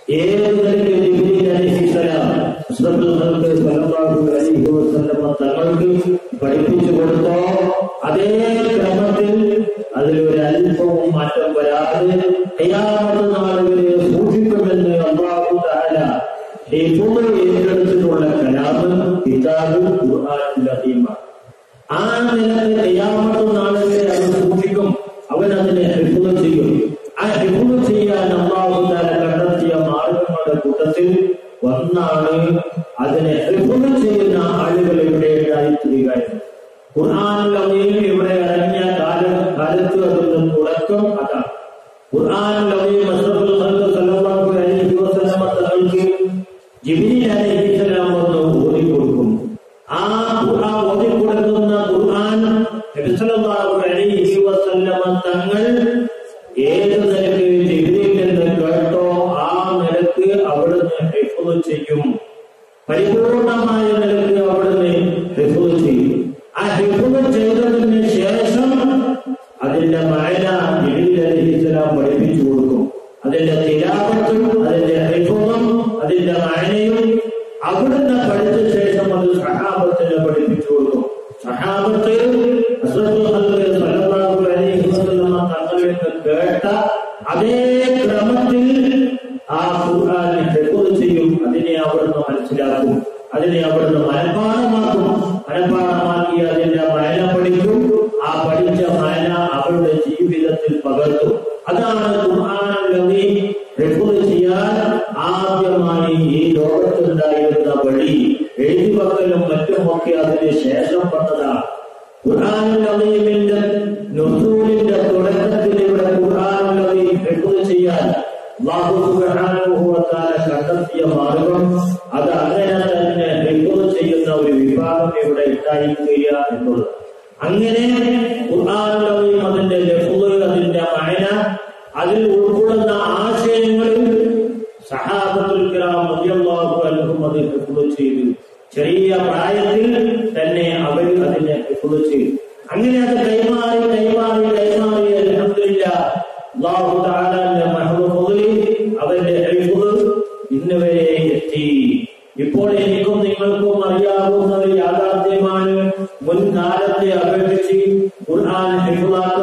ഏത് നിലയ്ക്ക് ജിബ്രീൽ അലൈഹിസ്സലാം അഷ്റഫുൽ ഖൽഖ് സല്ലല്ലാഹു അലൈഹി വസല്ലമ തങ്ങൾക്ക് പഠിപ്പിച്ചു കൊടുത്തോ അതേ ക്രമത്തിൽ അതിലൊരു അല്പവും മാറ്റം വരാതെ ഖിയാമത്ത് നാൾ വരെ സൂക്ഷിക്കുമെന്ന് അല്ലാഹു തആല ഹിഫ്ള് ഏറ്റെടുത്തിട്ടുള്ള കലാമ് കിതാബ് ഖുർആനുൽ അദീമാണ് ആ നിലക്ക് ഖിയാമത്ത് നാൾ വരെ അത് സൂക്ഷിക്കും അവൻ അതിനെ ഹിഫ്ള് ചെയ്യും ആ ഹിഫ്ള് ചെയ്യാൻ അല്ലാഹു തആല കണ്ടെത്തിയ മാർഗങ്ങളുടെ കൂട്ടത്തിൽ ഒന്നാണ് അതിനെ ഹിഫ്ള് ചെയ്യുന്ന ആളുകൾ ഇവിടെ ഉണ്ടായിത്തീരുകയാണ് ഖുർആാനിൽ അവയിൽ ഇവിടെ ഇറങ്ങിയ കാലം കാലത്ത് അതിന്റെ തുടക്കം അതാണ് ഖുർആാനിൽ അവയിൽ മസഫുൽ ഖൽഖ് സല്ലല്ലാഹു അലൈഹി വസല്ലമ തങ്ങൾക്ക് ജിബ്രീൽ അലൈഹിസ്സലാം വന്ന് ഓതി കൊടുക്കും ആ ഖുർആൻ ഓതി കൊടുക്കുന്ന ഖുർആൻ നബി സല്ലല്ലാഹു അലൈഹി വസല്ലമ തങ്ങൾ ഏത് നിലക്ക് ജിബ്രീൽ എന്ന് കേട്ടോ ആ നിലക്ക് അവിടുന്ന് ഹിഫ്ള് ചെയ്യും പരിപൂർണമായ നിലക്ക് അവിടുന്ന് ഹിഫ്ള് ചെയ്യും ആ ഹിഫ്ള് ചെയ്തതിന് ശേഷം അതിന്റെ മഴ ജിബ്രീൽ അലൈഹിസ്സലാം പഠിപ്പിച്ചു കൊടുക്കും അതിന്റെ തിലാപത്തും അതിന്റെ ഹിഫും അതിന്റെ മഴയും അവിടുന്ന് പഠിച്ച ശേഷം അത് സഹാബത്തിന് പഠിപ്പിച്ചു കൊടുക്കും സഹാബത്ത് അസ്വത്തുൽ ഖൽഖ് സല്ലല്ലാഹു അലൈഹി വസല്ലമ തങ്ങളിൽ നിന്ന് കേട്ട അതേ ക്രമത്തിൽ ആ ഖുർആനെ ഹിഫ്ള് ചെയ്യും അതിനെ അവിടുന്ന് മനസ്സിലാക്കും അതിനെ അവിടുന്ന് മനഃപ്പാടമാക്കും മനഃപ്പാടമാക്കി അതിന്റെ മയന പഠിക്കും ആ പഠിച്ച മയന അവരുടെ ജീവിതത്തിൽ പകർത്തും അതാണ് ഖുർആാനുള്ളതി ഹിഫ്ള് ചെയ്യാൻ ആദ്യമായി ഈ ലോകത്തുണ്ടായിരുന്ന വഴി എഴുതിവക്കലും മറ്റുമൊക്കെ അതിന് ശേഷം വന്നതാണ് ഖുർആാനുള്ളതിന്റെ നുസൂലിന്റെ തുടക്കത്തിൽ ഇവിടെ ഖുർആാനുള്ളതി ഹിഫ്ള് ചെയ്യാൻ അല്ലാഹു സുബ്ഹാനഹു വ തആല കണ്ടെത്തിയ മാർഗം അത് അങ്ങനെ തന്നെ ഹിഫ്ള് ചെയ്യുന്ന ഒരു വിഭാഗം ഇവിടെ ഉണ്ടായിരിക്കുക എന്നുള്ളത് അങ്ങനെ ഖുർആാനുള്ളതിയും അതിന്റെ ലഫ്ള് അതിന്റെ മഴന അതിൽ ഉൾക്കൊള്ളുന്ന ആശയങ്ങൾ സഹാബത്തുൽ കിറാം റളിയല്ലാഹു അൻഹും അത് ഹിഫ്ള് ചെയ്തു ചെറിയ പ്രായത്തിൽ തന്നെ അവർ അതിനെ ഹിഫ്ള് ചെയ്തു അങ്ങനെ അത് കൈമാറി കൈമാറി കൈമാറി അൽഹംദുലില്ലാ അല്ലാഹു തആലാന്റെ മഹ്റൂഫുകളിൽ അവന്റെ ഹിഫ്ള് ഇന്ന് വരെ എത്തി ഇപ്പോൾ എനിക്കും നിങ്ങൾക്കും അറിയാവുന്നത് യാഥാർത്ഥ്യമാണ് മുൻകാലത്തെ അപേക്ഷിച്ച് ഖുർആൻ ഹിഫ്ളാക്കാൻ